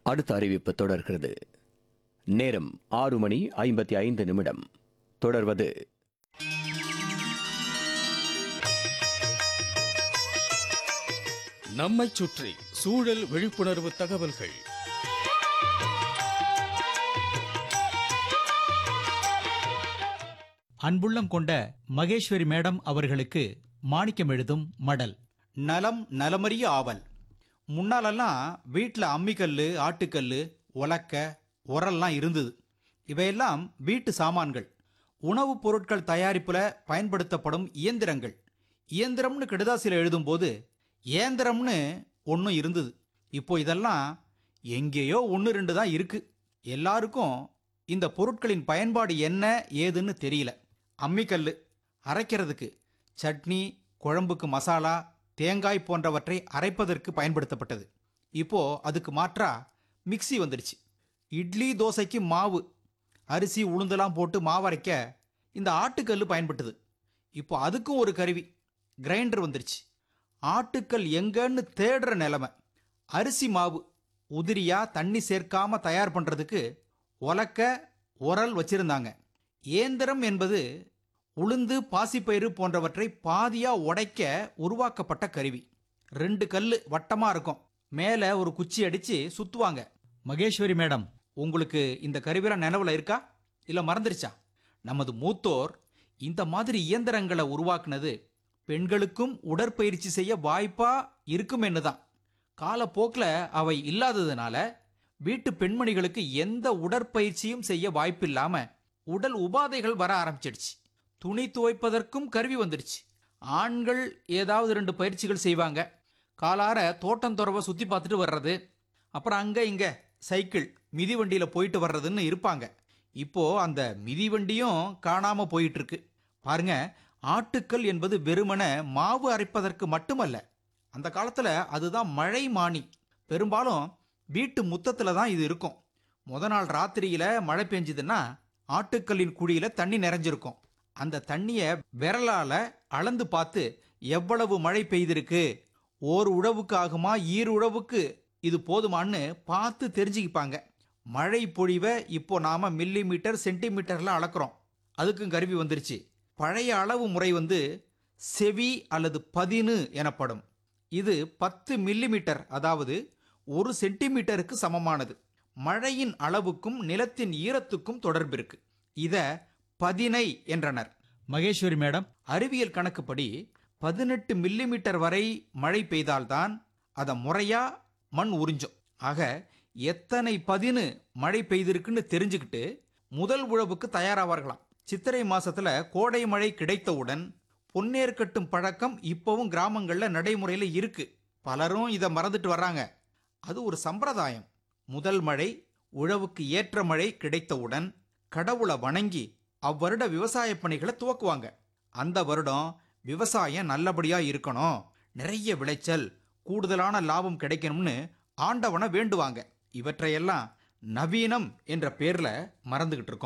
அடுத்த அறிவிப்பு தொடர்கிறது நேரம் ஆறு மணி ஐம்பத்தி ஐந்து நிமிடம் தொடர்வது நம்மைச் சுற்றி சூழல் விழிப்புணர்வு தகவல்கள் அன்புள்ளம் கொண்ட மகேஸ்வரி மேடம் அவர்களுக்கு மாணிக்கம் எழுதும் மடல் நலம் நலமறிய ஆவல் முன்னாலெல்லாம் வீட்டில் அம்மிக்கல் ஆட்டுக்கல் உலக்க உரல்லாம் இருந்தது இவையெல்லாம் வீட்டு சாமான்கள் உணவுப் பொருட்கள் தயாரிப்பில் பயன்படுத்தப்படும் இயந்திரங்கள் இயந்திரம்னு கெடுதாசியில் எழுதும்போது ஏந்திரம்னு ஒன்றும் இருந்தது இப்போ இதெல்லாம் எங்கேயோ ஒன்று ரெண்டு தான் இருக்கு எல்லாருக்கும் இந்த பொருட்களின் பயன்பாடு என்ன ஏதுன்னு தெரியல அம்மிக்கல் அரைக்கிறதுக்கு சட்னி குழம்புக்கு மசாலா தேங்காய் போன்றவற்றை அரைப்பதற்கு பயன்படுத்தப்பட்டது இப்போ அதுக்கு மாற்றா மிக்ஸி வந்துடுச்சு இட்லி தோசைக்கு மாவு அரிசி உளுந்தெல்லாம் போட்டு மாவு அரைக்க இந்த ஆட்டுக்கல் பயன்பட்டது இப்போ அதுக்கும் ஒரு கருவி கிரைண்டர் வந்துருச்சு ஆட்டுக்கல் எங்கன்னு தேடுற நிலைமை அரிசி மாவு உதிரியா தண்ணி சேர்க்காம தயார் பண்றதுக்கு உலக்க உரல் வச்சிருந்தாங்க ஏந்திரம் என்பது உளுந்து பாசிப்பயிறு போன்றவற்றை பாதியா உடைக்க உருவாக்கப்பட்ட கருவி ரெண்டு கல்லு வட்டமா இருக்கும் மேலே ஒரு குச்சி அடிச்சு சுத்துவாங்க மகேஸ்வரி மேடம் உங்களுக்கு இந்த கருவிலாம் நினைவுல இருக்கா இல்ல மறந்துருச்சா நமது மூத்தோர் இந்த மாதிரி இயந்திரங்களை உருவாக்குனது பெண்களுக்கும் உடற்பயிற்சி செய்ய வாய்ப்பா இருக்கும் என்னதான் காலப்போக்கில் அவை இல்லாததுனால வீட்டு பெண்மணிகளுக்கு எந்த உடற்பயிற்சியும் செய்ய வாய்ப்பில்லாம உடல் உபாதைகள் வர ஆரம்பிச்சிடுச்சு துணி துவைப்பதற்கும் கருவி வந்துடுச்சு ஆண்கள் ஏதாவது ரெண்டு பயிற்சிகள் செய்வாங்க காலார தோட்டம் துறவை சுத்தி பார்த்துட்டு வர்றது அப்புறம் அங்க இங்க சைக்கிள் மிதிவண்டியில போயிட்டு வர்றதுன்னு இருப்பாங்க இப்போ அந்த மிதிவண்டியும் காணாம போயிட்டு இருக்கு பாருங்க ஆட்டுக்கல் என்பது வெறுமன மாவு அரைப்பதற்கு மட்டுமல்ல அந்த காலத்துல அதுதான் மழை மானி பெரும்பாலும் வீட்டு முத்தத்துல தான் இது இருக்கும் முத நாள் ராத்திரியில மழை பெஞ்சதுன்னா ஆட்டுக்கல்லின் குழியில தண்ணி நிறைஞ்சிருக்கும் அந்த தண்ணிய விரலால அளந்து பார்த்து எவ்வளவு மழை பெய்திருக்கு ஓர் உழவுக்கு ஆகுமா ஈர் உழவுக்கு இது போதுமான்னு பார்த்து தெரிஞ்சுக்கிப்பாங்க மழை பொழிவை இப்போ நாம மில்லி மீட்டர் சென்டிமீட்டர்ல அளக்குறோம் அதுக்கும் கருவி வந்துருச்சு பழைய அளவு முறை வந்து செவி அல்லது பதினு எனப்படும் இது பத்து மில்லிமீட்டர் அதாவது ஒரு சென்டிமீட்டருக்கு சமமானது மழையின் அளவுக்கும் நிலத்தின் ஈரத்துக்கும் தொடர்பு இருக்கு இத பதினை என்றனர் மகேஸ்வரி மேடம் அறிவியல் கணக்குப்படி பதினெட்டு மில்லிமீட்டர் வரை மழை பெய்தால்தான் அதை முறையா மண் உறிஞ்சும் ஆக எத்தனை பதினு மழை பெய்திருக்குன்னு தெரிஞ்சுக்கிட்டு முதல் உழவுக்கு தயாராவார்களாம் சித்திரை மாசத்துல கோடை மழை கிடைத்தவுடன் பொன்னேர் கட்டும் பழக்கம் இப்பவும் கிராமங்கள்ல நடைமுறையில இருக்கு பலரும் இதை மறந்துட்டு வர்றாங்க அது ஒரு சம்பிரதாயம் முதல் மழை உழவுக்கு ஏற்ற மழை கிடைத்தவுடன் கடவுளை வணங்கி அவ்வருட விவசாய பணிகளை துவக்குவாங்க அந்த வருடம் விவசாயம் நல்லபடியா இருக்கணும் நிறைய விளைச்சல் கூடுதலான லாபம் கிடைக்கணும்னு ஆண்டவனை வேண்டுவாங்க இவற்றையெல்லாம் நவீனம் என்ற பேர்ல மறந்துகிட்டு இருக்கோம்